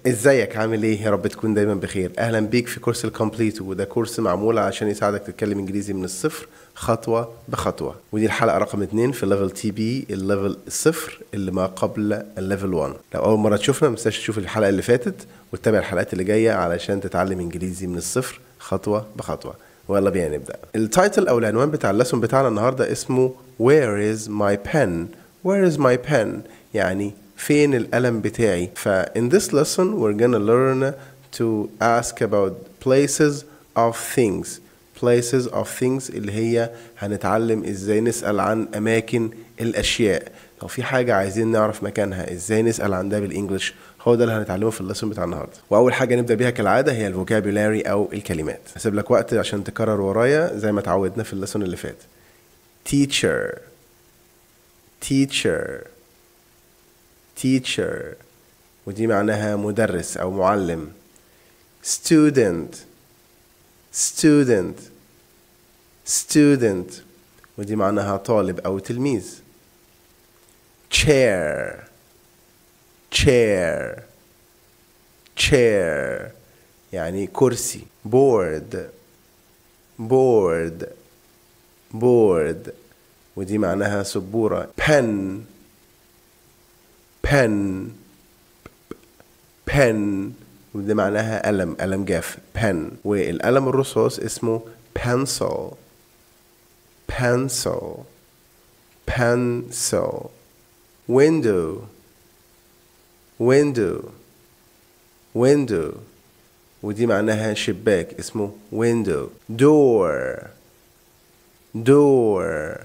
ازيك عامل ايه يا رب تكون دايما بخير اهلا بيك في كورس الكومبليت وده كورس معمول عشان يساعدك تتكلم انجليزي من الصفر خطوة بخطوة ودي الحلقة رقم اتنين في الليفل تي بي الليفل الصفر اللي ما قبل الليفل 1 لو اول مرة تشوفنا ما تنساش تشوف الحلقة اللي فاتت وتتابع الحلقات اللي جاية علشان تتعلم انجليزي من الصفر خطوة بخطوة ويلا بينا نبدأ التايتل او العنوان بتاع الليسون بتاعنا النهاردة اسمه Where is my pen Where is my pen يعني فين القلم بتاعي ف in this lesson we're gonna learn to ask about places of things places of things اللي هي هنتعلم ازاي نسأل عن أماكن الأشياء لو في حاجة عايزين نعرف مكانها ازاي نسأل عن ده بالإنجلش هو ده اللي هنتعلمه في الليسون بتاع النهارده واول حاجه نبدا بيها كالعاده هي الفوكابولاري او الكلمات هسيب لك وقت عشان تكرر ورايا زي ما اتعودنا في الليسون اللي فات teacher teacher teacher ودي معناها مدرس أو معلم student student student ودي معناها طالب أو تلميذ chair chair chair يعني كرسي board board board ودي معناها سبورة pen pen pen وده معناها قلم قلم جاف pen والقلم الرصاص اسمه pencil pencil pencil window window window ودي معناها شباك اسمه window door door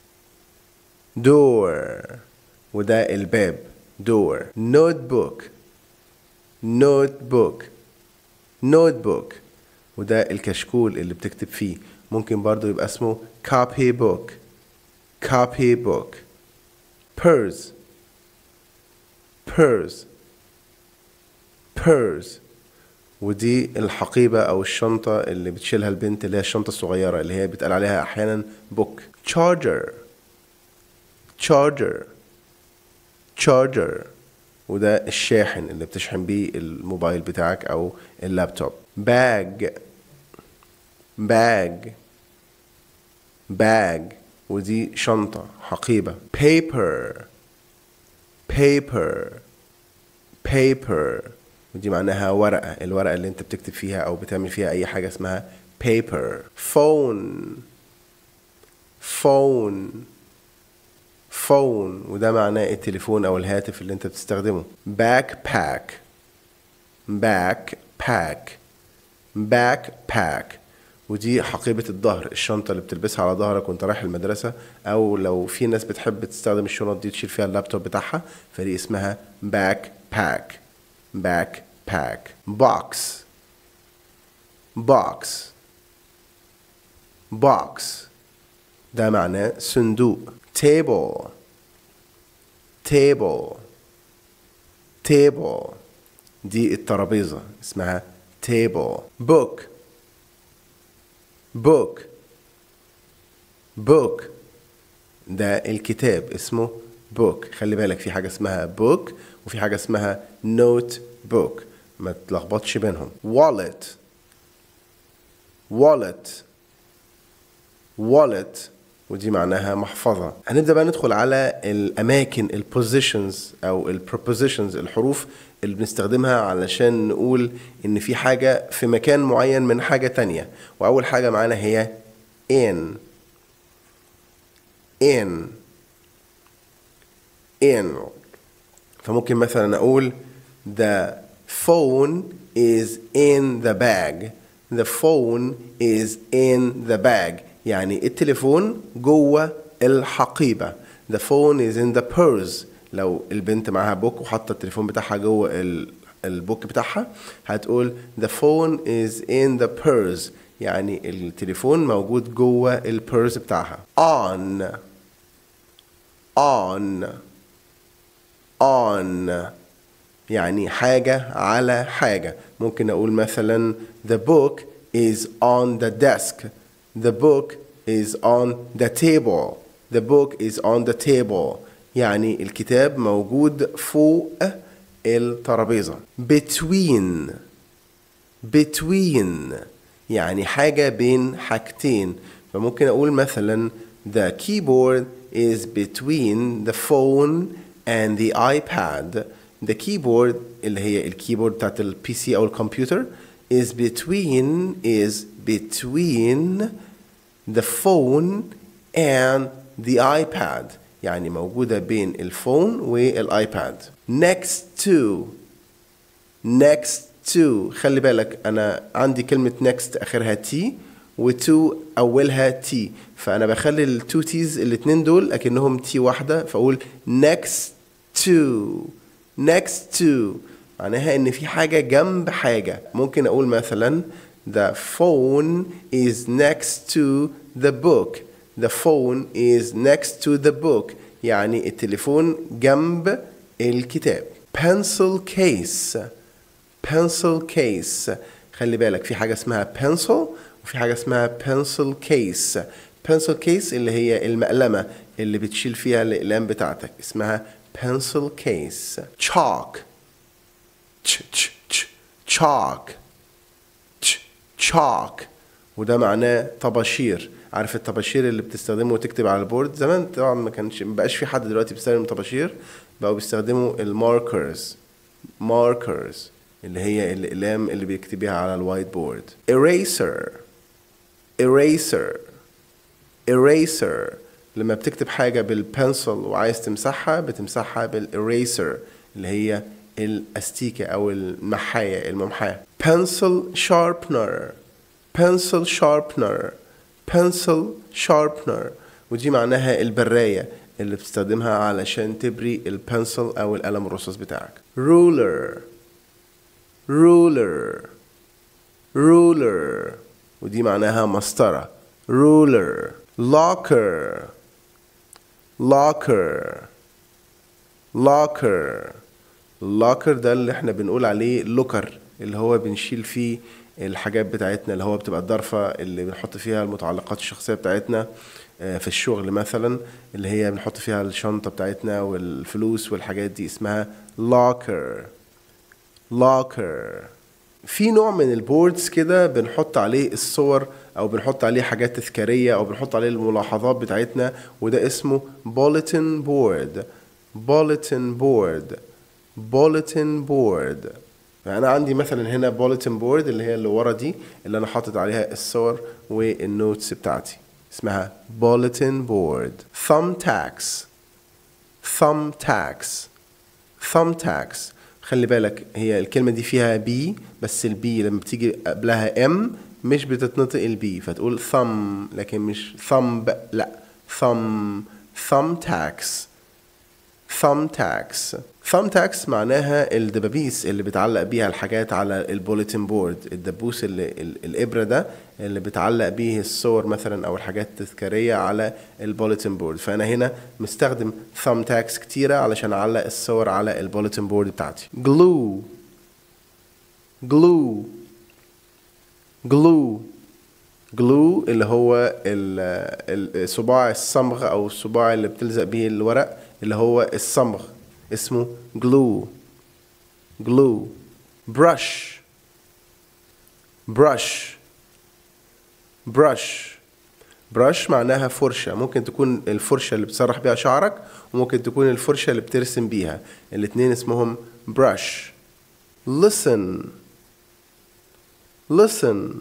door وده الباب door notebook notebook notebook وده الكشكول اللي بتكتب فيه ممكن برضو يبقى اسمه copy book copy book purse purse purse ودي الحقيبة أو الشنطة اللي بتشيلها البنت اللي هي الشنطة الصغيرة اللي هي بيتقال عليها أحيانا book charger charger charger وده الشاحن اللي بتشحن بيه الموبايل بتاعك او اللابتوب باج باج باج ودي شنطة حقيبة paper paper paper ودي معناها ورقة الورقة اللي انت بتكتب فيها او بتعمل فيها اي حاجة اسمها paper phone phone phone وده معناه التليفون او الهاتف اللي انت بتستخدمه backpack backpack backpack ودي حقيبة الظهر الشنطة اللي بتلبسها على ظهرك وانت رايح المدرسة او لو في ناس بتحب تستخدم الشنط دي تشيل فيها اللابتوب بتاعها فدي اسمها backpack backpack box box box ده معناه صندوق table table table دي الترابيزة اسمها table book book book ده الكتاب اسمه book خلي بالك في حاجة اسمها book وفي حاجة اسمها note book ما تلخبطش بينهم wallet wallet wallet ودي معناها محفظة هنبدأ بقى ندخل على الأماكن البوزيشنز أو البروبوزيشنز الحروف اللي بنستخدمها علشان نقول إن في حاجة في مكان معين من حاجة تانية وأول حاجة معانا هي in in in فممكن مثلا أقول the phone is in the bag the phone is in the bag يعني التليفون جوه الحقيبة the phone is in the purse لو البنت معاها بوك وحاطة التليفون بتاعها جوه البوك بتاعها هتقول the phone is in the purse يعني التليفون موجود جوه البيرس بتاعها on on on يعني حاجة على حاجة ممكن أقول مثلا the book is on the desk the book is on the table the book is on the table يعني الكتاب موجود فوق الترابيزة between between يعني حاجة بين حاجتين فممكن أقول مثلا the keyboard is between the phone and the iPad the keyboard اللي هي الكيبورد بتاعت البي سي أو الكمبيوتر is between is between the phone and the iPad يعني موجودة بين الفون والايباد next to next to خلي بالك أنا عندي كلمة next آخرها تي وتو أولها تي فأنا بخلي التو تيز الاتنين دول أكنهم تي واحدة فأقول next to next to معناها إن في حاجة جنب حاجة ممكن أقول مثلا the phone is next to the book the phone is next to the book يعني التليفون جنب الكتاب pencil case pencil case خلي بالك في حاجة اسمها pencil وفي حاجة اسمها pencil case pencil case اللي هي المقلمة اللي بتشيل فيها الأقلام بتاعتك اسمها pencil case chalk ch ch ch chalk ch chalk وده معناه طباشير عارف الطباشير اللي بتستخدمه وتكتب على البورد زمان طبعا ما كانش ما بقاش في حد دلوقتي بيستخدم طباشير بقوا بيستخدموا الماركرز ماركرز اللي هي الاقلام اللي بيكتب بيها على الوايت بورد eraser eraser eraser لما بتكتب حاجة بالبنسل وعايز تمسحها بتمسحها بالإريسر اللي هي الأستيكة أو المحاية الممحاة pencil sharpener pencil sharpener pencil sharpener ودي معناها البراية اللي بتستخدمها علشان تبري البنسل أو القلم الرصاص بتاعك ruler ruler ruler ودي معناها مسطرة ruler locker locker locker locker ده اللي احنا بنقول عليه لوكر اللي هو بنشيل فيه الحاجات بتاعتنا اللي هو بتبقى الضرفة اللي بنحط فيها المتعلقات الشخصية بتاعتنا في الشغل مثلا اللي هي بنحط فيها الشنطة بتاعتنا والفلوس والحاجات دي اسمها locker locker في نوع من البوردز كده بنحط عليه الصور او بنحط عليه حاجات تذكارية او بنحط عليه الملاحظات بتاعتنا وده اسمه bulletin board bulletin board bulletin board فأنا عندي مثلا هنا bulletin board اللي هي اللي ورا دي اللي أنا حاطط عليها الصور والنوتس بتاعتي اسمها bulletin board thumbtacks thumbtacks thumbtacks خلي بالك هي الكلمة دي فيها بي بس البي لما بتيجي قبلها ام مش بتتنطق البي فتقول thumb لكن مش thumb لا thumb thumbtacks thumbtacks thumbtacks معناها الدبابيس اللي بتعلق بيها الحاجات على البوليتين بورد الدبوس اللي الابره ده اللي بتعلق بيه الصور مثلا او الحاجات التذكاريه على البوليتين بورد فانا هنا مستخدم thumbtacks كتيره علشان اعلق الصور على البوليتين بورد بتاعتي glue glue glue glue اللي هو الصباع الصمغ او الصباع اللي بتلزق بيه الورق اللي هو الصمغ اسمه glue glue brush brush brush brush معناها فرشة ممكن تكون الفرشة اللي بتسرح بيها شعرك وممكن تكون الفرشة اللي بترسم بيها الاتنين اسمهم brush listen listen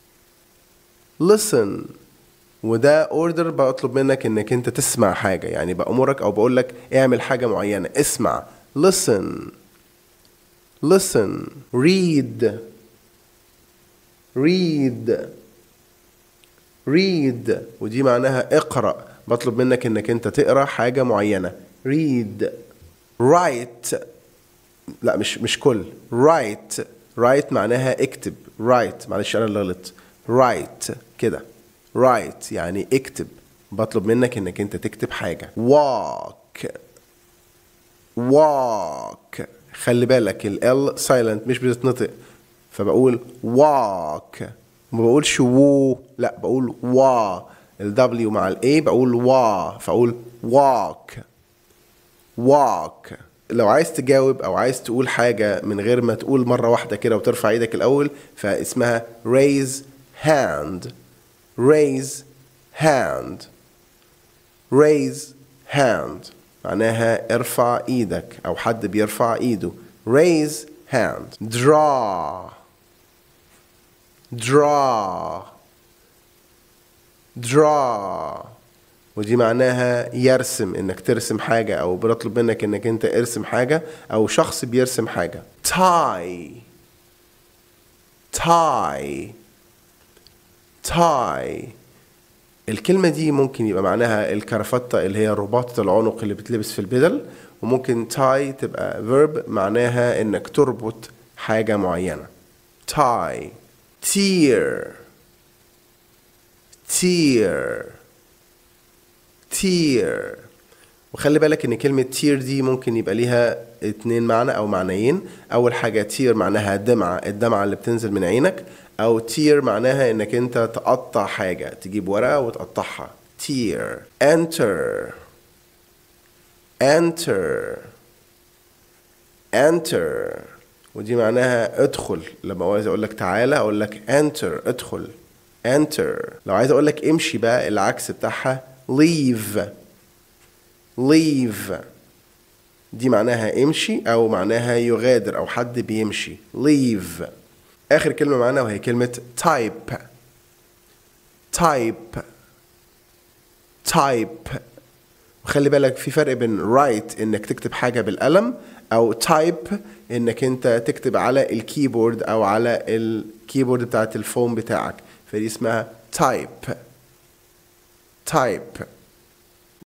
listen وده اوردر بطلب منك انك انت تسمع حاجة يعني بأمرك او بقول لك اعمل حاجة معينة اسمع listen listen read read read ودي معناها اقرأ بطلب منك انك انت تقرأ حاجة معينة read write لا مش مش كل write write معناها اكتب write معلش انا اللي غلطت write كده write يعني اكتب بطلب منك انك انت تكتب حاجة walk walk خلي بالك ال L silent مش بتتنطق فبقول walk ما بقولش وو لا بقول وا ال W مع ال A بقول وا فأقول walk walk لو عايز تجاوب او عايز تقول حاجة من غير ما تقول مرة واحدة كده وترفع ايدك الاول فاسمها raise hand raise hand raise hand معناها ارفع ايدك او حد بيرفع ايده raise hand draw draw draw ودي معناها يرسم انك ترسم حاجة او بنطلب منك انك انت ارسم حاجة او شخص بيرسم حاجة tie tie tie الكلمة دي ممكن يبقى معناها الكرافتة اللي هي رباطة العنق اللي بتلبس في البدل وممكن تاي تبقى verb معناها انك تربط حاجة معينة tie tear tear tear وخلي بالك ان كلمة تير دي ممكن يبقى ليها اتنين معنى او معنيين اول حاجة تير معناها دمعة الدمعة اللي بتنزل من عينك او تير معناها انك انت تقطع حاجة تجيب ورقة وتقطعها تير enter enter enter ودي معناها ادخل لما عايز اقول لك تعالى اقول لك enter ادخل enter لو عايز اقول لك امشي بقى العكس بتاعها leave leave دي معناها امشي او معناها يغادر او حد بيمشي leave اخر كلمة معانا وهي كلمة type type type وخلي بالك في فرق بين write انك تكتب حاجة بالقلم او type انك انت تكتب على الكيبورد او على الكيبورد بتاعت الفون بتاعك فدي اسمها type type